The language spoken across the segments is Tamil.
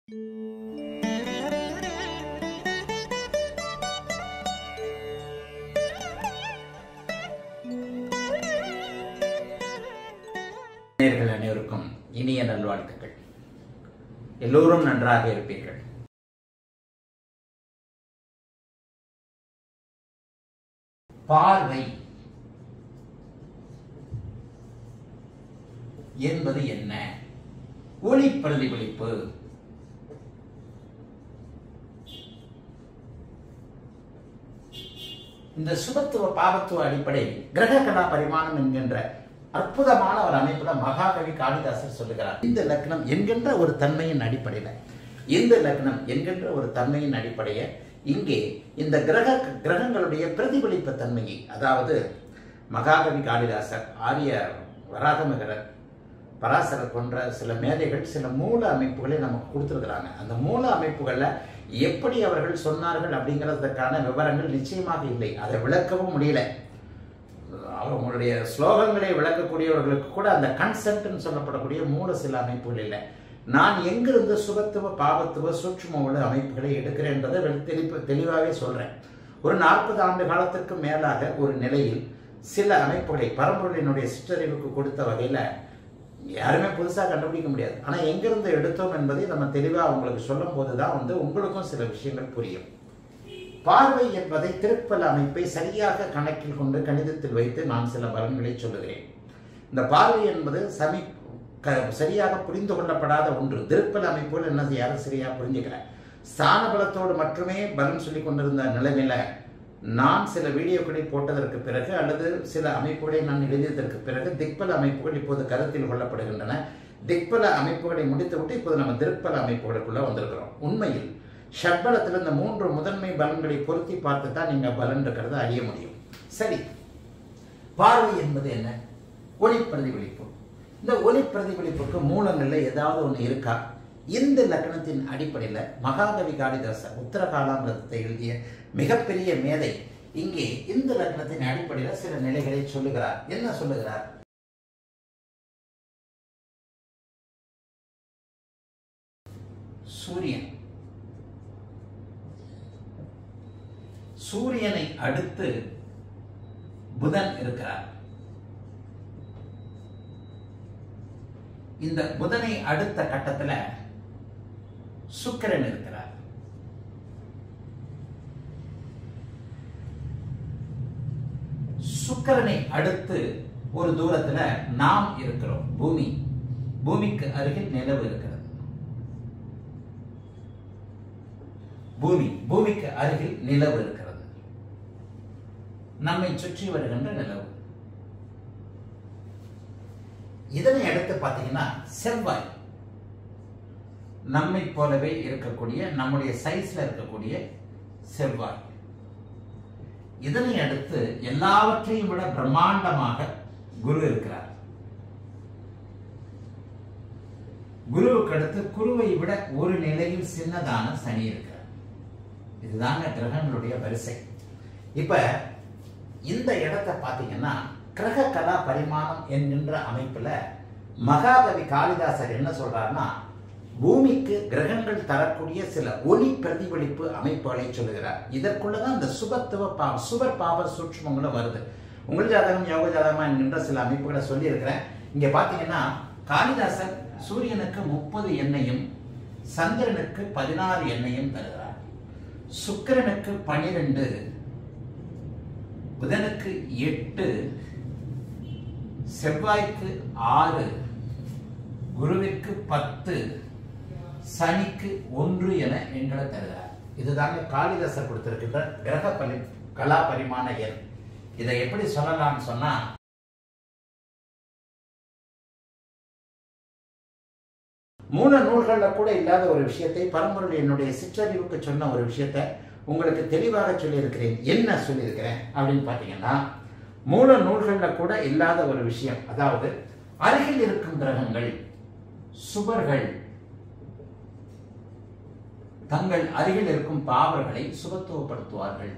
நேயர்கள் அனைவருக்கும் இனிய நல்வாழ்த்துக்கள் எல்லோரும் நன்றாக இருப்பீர்கள் பார்வை என்பது என்ன ஒளி பிரதிபலிப்பு இந்த சுபத்துவ பாபத்துவ அடிப்படையில் கிரக கலா பரிமாணம் என்கின்ற அற்புதமான ஒரு அமைப்புல மகாகவி காளிதாசர் சொல்லுகிறார் இந்த லக்னம் என்கின்ற ஒரு தன்மையின் அடிப்படையில் இந்த லக்னம் என்கின்ற ஒரு தன்மையின் அடிப்படையை இங்கே இந்த கிரக கிரகங்களுடைய பிரதிபலிப்பு தன்மையை அதாவது மகாகவி காளிதாசர் ஆரிய வராகமகரர் பராசரர் போன்ற சில மேதைகள் சில மூல அமைப்புகளை நமக்கு கொடுத்துருக்குறாங்க அந்த மூல அமைப்புகளில் எப்படி அவர்கள் சொன்னார்கள் அப்படிங்கிறதுக்கான விவரங்கள் நிச்சயமாக இல்லை அதை விளக்கவும் முடியல அவங்களுடைய ஸ்லோகங்களை விளக்கக்கூடியவர்களுக்கு கூட அந்த கன்சென்ட்னு சொல்லப்படக்கூடிய மூல சில அமைப்புகள் இல்லை நான் எங்கிருந்து சுபத்துவ பாவத்துவ சூட்சும உள்ள அமைப்புகளை எடுக்கிறேன்றதை தெளிப்பு தெளிவாகவே சொல்றேன் ஒரு நாற்பது ஆண்டு காலத்திற்கு மேலாக ஒரு நிலையில் சில அமைப்புகளை பரம்பொருளினுடைய சிற்றறிவுக்கு கொடுத்த வகையில் யாருமே புதுசாக கண்டுபிடிக்க முடியாது ஆனால் எங்கிருந்து எடுத்தோம் என்பதை நம்ம தெளிவாக அவங்களுக்கு சொல்லும் போது தான் வந்து உங்களுக்கும் சில விஷயங்கள் புரியும் பார்வை என்பதை திருப்பல அமைப்பை சரியாக கணக்கில் கொண்டு கணிதத்தில் வைத்து நான் சில பலன்களை சொல்லுகிறேன் இந்த பார்வை என்பது சமி க சரியாக புரிந்து கொள்ளப்படாத ஒன்று திருப்பல அமைப்புகள் என்ன யாரும் சரியாக புரிஞ்சுக்கல ஸ்தான பலத்தோடு மட்டுமே பலன் சொல்லி கொண்டிருந்த நிலைமையில நான் சில வீடியோக்களை போட்டதற்கு பிறகு அல்லது சில அமைப்புகளை நான் எழுதியதற்கு பிறகு திக்பல அமைப்புகள் இப்போது கருத்தில் கொள்ளப்படுகின்றன திக்பல அமைப்புகளை முடித்துவிட்டு இப்போது நம்ம திருப்பல அமைப்புகளுக்குள்ள வந்திருக்கிறோம் உண்மையில் ஷட்பலத்தில் இந்த மூன்று முதன்மை பலன்களை பொருத்தி பார்த்து தான் நீங்க பலன் இருக்கிறத அறிய முடியும் சரி பார்வை என்பது என்ன ஒளி பிரதிபலிப்பு இந்த ஒளி பிரதிபலிப்புக்கு மூலங்கள்ல ஏதாவது ஒன்று இருக்கா இந்த லக்னத்தின் அடிப்படையில் மகாகவி காளிதாசர் உத்தரகாலாமிரதத்தை எழுதிய மிகப்பெரிய மேதை இங்கே இந்த லக்னத்தின் அடிப்படையில் சில நிலைகளை சொல்லுகிறார் என்ன சொல்லுகிறார் சூரியன் சூரியனை அடுத்து புதன் இருக்கிறார் இந்த புதனை அடுத்த கட்டத்துல சுக்கிரன் இருக்கிறார் சுக்கிரனை அடுத்து ஒரு தூரத்துல நாம் இருக்கிறோம் பூமி பூமிக்கு அருகில் நிலவு இருக்கிறது பூமி பூமிக்கு அருகில் நிலவு இருக்கிறது நம்மை சுற்றி வருகின்ற நிலவு இதனை அடுத்து பார்த்தீங்கன்னா செவ்வாய் நம்மை போலவே இருக்கக்கூடிய நம்முடைய சைஸ்ல இருக்கக்கூடிய செவ்வாய் இதனை அடுத்து எல்லாவற்றையும் விட பிரம்மாண்டமாக குரு இருக்கிறார் குருவுக்கு அடுத்து குருவை விட ஒரு நிலையில் சின்னதான சனி இருக்கிறார் இதுதாங்க கிரகங்களுடைய வரிசை இப்ப இந்த இடத்தை பார்த்தீங்கன்னா கிரக கலா பரிமாணம் என்கின்ற அமைப்புல மகாகவி காளிதாசர் என்ன சொல்றாருன்னா பூமிக்கு கிரகங்கள் தரக்கூடிய சில ஒளி பிரதிபலிப்பு அமைப்புகளை சொல்லுகிறார் இதற்குள்ளதான் இந்த சுபத்துவ பா சுபர் பாவ சூட்சமங்களும் வருது உங்கள் ஜாதகம் யோக ஜாதகமா என்கின்ற சில அமைப்புகளை சொல்லி இருக்கிறேன் இங்க பாத்தீங்கன்னா காளிதாசர் சூரியனுக்கு முப்பது எண்ணையும் சந்திரனுக்கு பதினாறு எண்ணையும் தருகிறார் சுக்கிரனுக்கு பனிரெண்டு புதனுக்கு எட்டு செவ்வாய்க்கு ஆறு குருவிற்கு பத்து சனிக்கு ஒன்று என எண்களை தருகிறார் இதுதாங்க காளிதாசர் கொடுத்திருக்கின்ற கிரக பலி கலா பரிமாண எண் இதை எப்படி சொல்லலாம்னு சொன்னா மூல நூல்களில் கூட இல்லாத ஒரு விஷயத்தை பரம்பொருள் என்னுடைய சிற்றறிவுக்கு சொன்ன ஒரு விஷயத்தை உங்களுக்கு தெளிவாக சொல்லியிருக்கிறேன் என்ன சொல்லியிருக்கிறேன் அப்படின்னு பார்த்தீங்கன்னா மூல நூல்களில் கூட இல்லாத ஒரு விஷயம் அதாவது அருகில் இருக்கும் கிரகங்கள் சுபர்கள் தங்கள் அருகில் இருக்கும் பாவர்களை சுபத்துவப்படுத்துவார்கள்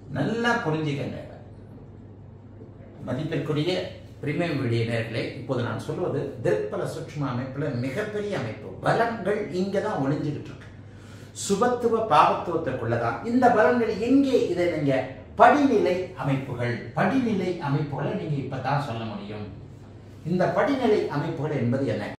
நல்லா புரிஞ்சுக்கங்க மதிப்பிற்குரிய பிரிமியம் வீடியோ நேர்களே இப்போது நான் சொல்வது திருப்பல சூட்சும அமைப்புல மிகப்பெரிய அமைப்பு பலன்கள் இங்க தான் ஒளிஞ்சுக்கிட்டு இருக்கு சுபத்துவ பாவத்துவத்திற்குள்ளதான் இந்த பலன்கள் எங்கே இதை நீங்க படிநிலை அமைப்புகள் படிநிலை அமைப்புகளை நீங்க இப்பதான் சொல்ல முடியும் இந்த படிநிலை அமைப்புகள் என்பது என்ன